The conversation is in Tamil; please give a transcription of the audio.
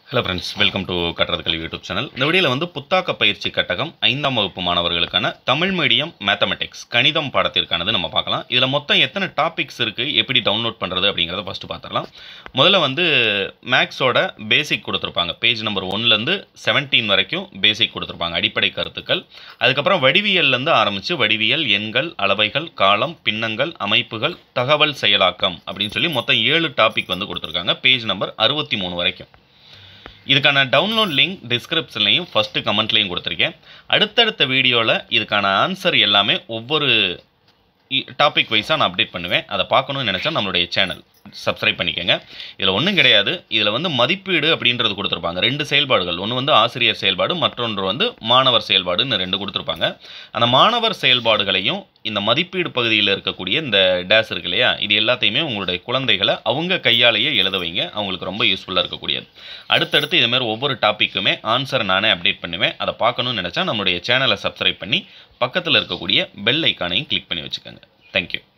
ஹலோ ஃப்ரெண்ட்ஸ் வெல்கம் டு கட்டுறது கல்வி யூடியூப் சேனல் இந்த வீடியோவில் வந்து புத்தாக்க பயிற்சி கட்டகம் ஐந்தாம் வகுப்பு மாணவர்களுக்கான தமிழ் மீடியம் மேத்தமெட்டிக்ஸ் கணிதம் பாடத்திற்கானது நம்ம பார்க்கலாம் இதில் மொத்தம் எத்தனை டாபிக்ஸ் இருக்குது எப்படி டவுன்லோட் பண்ணுறது அப்படிங்கிறத ஃபஸ்ட்டு பார்த்துடலாம் முதல்ல வந்து மேக்ஸோட பேசிக் கொடுத்துருப்பாங்க பேஜ் நம்பர் ஒன்லேருந்து செவன்டீன் வரைக்கும் பேசிக் கொடுத்துருப்பாங்க அடிப்படை கருத்துக்கள் அதுக்கப்புறம் வடிவியல்லேருந்து ஆரம்பித்து வடிவியல் எண்கள் அளவைகள் காலம் பின்னங்கள் அமைப்புகள் தகவல் செயலாக்கம் அப்படின்னு சொல்லி மொத்தம் ஏழு டாபிக் வந்து கொடுத்துருக்காங்க பேஜ் நம்பர் அறுபத்தி மூணு வரைக்கும் இதுக்கான டவுன்லோட் லிங்க் டிஸ்கிரிப்ஷன்லையும் ஃபஸ்ட்டு கமெண்ட்லையும் கொடுத்துருக்கேன் அடுத்தடுத்த வீடியோவில் இதுக்கான ஆன்சர் எல்லாமே ஒவ்வொரு டாபிக் வைஸாக நான் அப்டேட் பண்ணுவேன் அதை பார்க்கணும்னு நினச்சா நம்மளுடைய சேனல் சப்ஸ்கிரைப் பண்ணிக்கோங்க இதில் ஒன்றும் கிடையாது இதில் வந்து மதிப்பீடு அப்படின்றது கொடுத்துருப்பாங்க ரெண்டு செயல்பாடுகள் ஒன்று வந்து ஆசிரியர் செயல்பாடு மற்றொன்று வந்து மாணவர் செயல்பாடுன்னு ரெண்டு கொடுத்துருப்பாங்க அந்த மாணவர் செயல்பாடுகளையும் இந்த மதிப்பீடு பகுதியில் இருக்கக்கூடிய இந்த டேஸ் இருக்கு இல்லையா இது எல்லாத்தையுமே உங்களுடைய குழந்தைகளை அவங்க கையாலேயே எழுத வைங்க அவங்களுக்கு ரொம்ப யூஸ்ஃபுல்லாக இருக்கக்கூடியது அடுத்தடுத்து இதுமாதிரி ஒவ்வொரு டாப்பிக்குமே ஆன்சர் நானே அப்டேட் பண்ணுவேன் அதை பார்க்கணும்னு நினச்சா நம்மளுடைய சேனலை சப்ஸ்கிரைப் பண்ணி பக்கத்தில் இருக்கக்கூடிய பெல் ஐக்கானையும் கிளிக் பண்ணி வச்சுக்கோங்க தேங்க்யூ